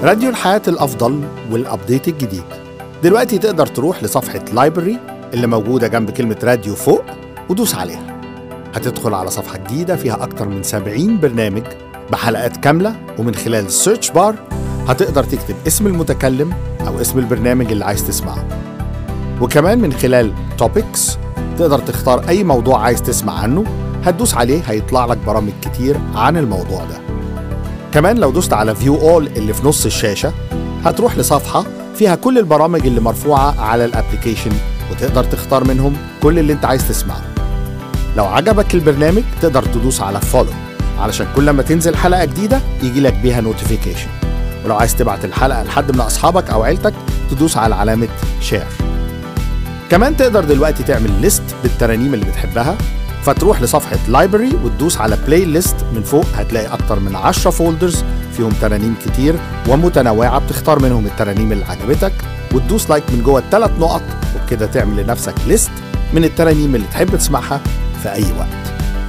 راديو الحياة الأفضل والأبديت الجديد دلوقتي تقدر تروح لصفحة لايبرري اللي موجودة جنب كلمة راديو فوق ودوس عليها هتدخل على صفحة جديدة فيها أكتر من 70 برنامج بحلقات كاملة ومن خلال السيرش بار هتقدر تكتب اسم المتكلم أو اسم البرنامج اللي عايز تسمعه وكمان من خلال توبكس تقدر تختار أي موضوع عايز تسمع عنه هتدوس عليه هيطلع لك برامج كتير عن الموضوع ده كمان لو دوست على فيو اول اللي في نص الشاشة هتروح لصفحة فيها كل البرامج اللي مرفوعة على الابليكيشن وتقدر تختار منهم كل اللي انت عايز تسمعه لو عجبك البرنامج تقدر تدوس على فولو علشان كل ما تنزل حلقة جديدة يجي لك بيها نوتيفيكيشن ولو عايز تبعت الحلقة لحد من أصحابك أو عيلتك تدوس على علامة شير كمان تقدر دلوقتي تعمل ليست بالترانيم اللي بتحبها فتروح لصفحة لايبرري وتدوس على بلاي ليست من فوق هتلاقي أكتر من 10 فولدرز فيهم ترانيم كتير ومتنوعة بتختار منهم الترانيم اللي عجبتك وتدوس لايك من جوه الثلاث نقط وبكده تعمل لنفسك ليست من الترانيم اللي تحب تسمعها في أي وقت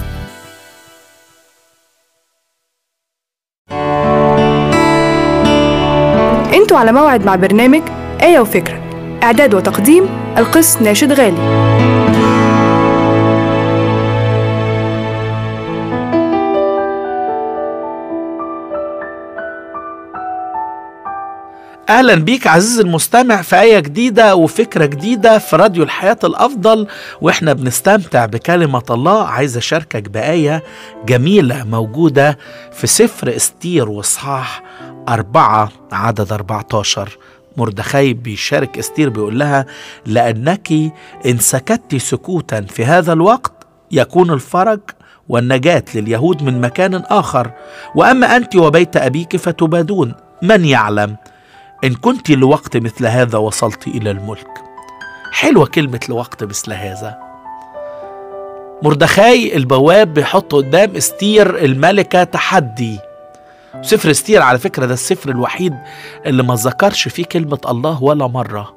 انتوا على موعد مع برنامج آية وفكرة إعداد وتقديم القس ناشد غالي اهلا بيك عزيزي المستمع في ايه جديده وفكره جديده في راديو الحياه الافضل واحنا بنستمتع بكلمه الله عايز اشاركك بايه جميله موجوده في سفر استير واصحاح أربعة عدد 14 مردخي بيشارك استير بيقول لها لأنك إن سكت سكوتا في هذا الوقت يكون الفرج والنجاة لليهود من مكان آخر وأما أنت وبيت أبيك فتبادون من يعلم إن كنت لوقت مثل هذا وصلت إلى الملك حلوة كلمة لوقت مثل هذا مردخاي البواب بيحط قدام استير الملكة تحدي سفر استير على فكرة ده السفر الوحيد اللي ما ذكرش فيه كلمة الله ولا مرة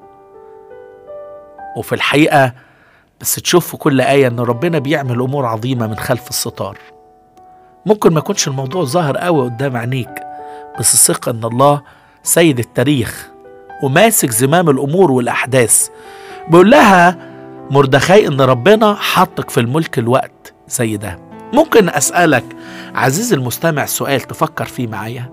وفي الحقيقة بس تشوف في كل آية إن ربنا بيعمل أمور عظيمة من خلف الستار ممكن ما يكونش الموضوع ظاهر قوي قدام عينيك بس ثق إن الله سيد التاريخ وماسك زمام الامور والاحداث بيقول لها مردخاي ان ربنا حطك في الملك الوقت زي ده ممكن اسالك عزيزي المستمع سؤال تفكر فيه معايا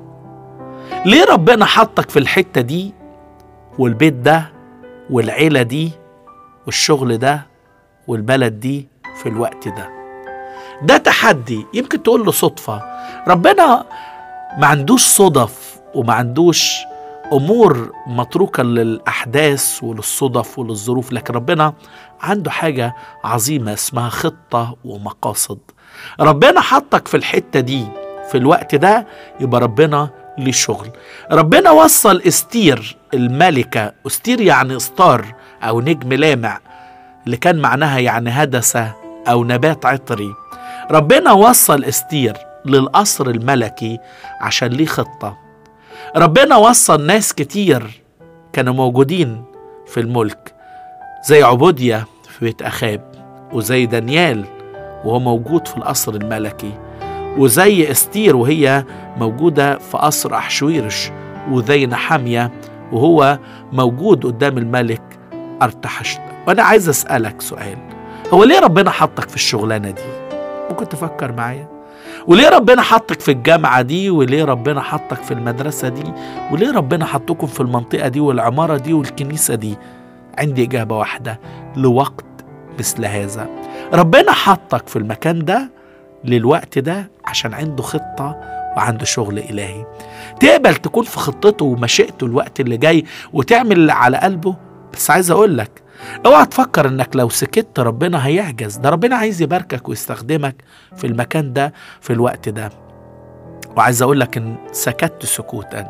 ليه ربنا حطك في الحته دي والبيت ده والعيله دي والشغل ده والبلد دي في الوقت ده ده تحدي يمكن تقول له صدفه ربنا ما عندوش صدف وما عندوش امور متروكه للاحداث وللصدف وللظروف لكن ربنا عنده حاجه عظيمه اسمها خطه ومقاصد ربنا حطك في الحته دي في الوقت ده يبقى ربنا ليه شغل ربنا وصل استير الملكه استير يعني استار او نجم لامع اللي كان معناها يعني هدسه او نبات عطري ربنا وصل استير للقصر الملكي عشان ليه خطه ربنا وصل ناس كتير كانوا موجودين في الملك زي عبودية في بيت أخاب وزي دانيال وهو موجود في القصر الملكي وزي استير وهي موجودة في قصر أحشويرش وزي نحامية وهو موجود قدام الملك أرتحشت وأنا عايز أسألك سؤال هو ليه ربنا حطك في الشغلانة دي؟ ممكن تفكر معايا؟ وليه ربنا حطك في الجامعة دي وليه ربنا حطك في المدرسة دي وليه ربنا حطكم في المنطقة دي والعمارة دي والكنيسة دي عندي إجابة واحدة لوقت مثل هذا ربنا حطك في المكان ده للوقت ده عشان عنده خطة وعنده شغل إلهي تقبل تكون في خطته ومشيئته الوقت اللي جاي وتعمل اللي على قلبه بس عايز أقول لك اوعى تفكر انك لو سكت ربنا هيعجز ده ربنا عايز يباركك ويستخدمك في المكان ده في الوقت ده وعايز اقول لك ان سكت سكوتا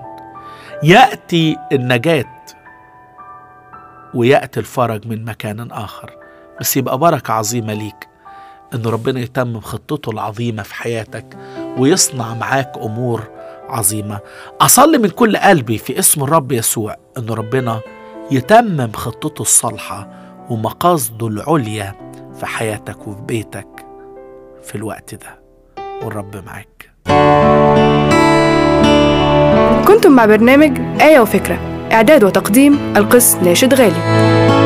ياتي النجاه وياتي الفرج من مكان اخر بس يبقى بركه عظيمه ليك ان ربنا يتمم خطته العظيمه في حياتك ويصنع معاك امور عظيمه اصلي من كل قلبي في اسم الرب يسوع ان ربنا يتمم خطته الصالحة ومقاصده العليا في حياتك وفي بيتك في الوقت ده والرب معاك أنتم مع برنامج آية وفكرة إعداد وتقديم القس ناشد غالي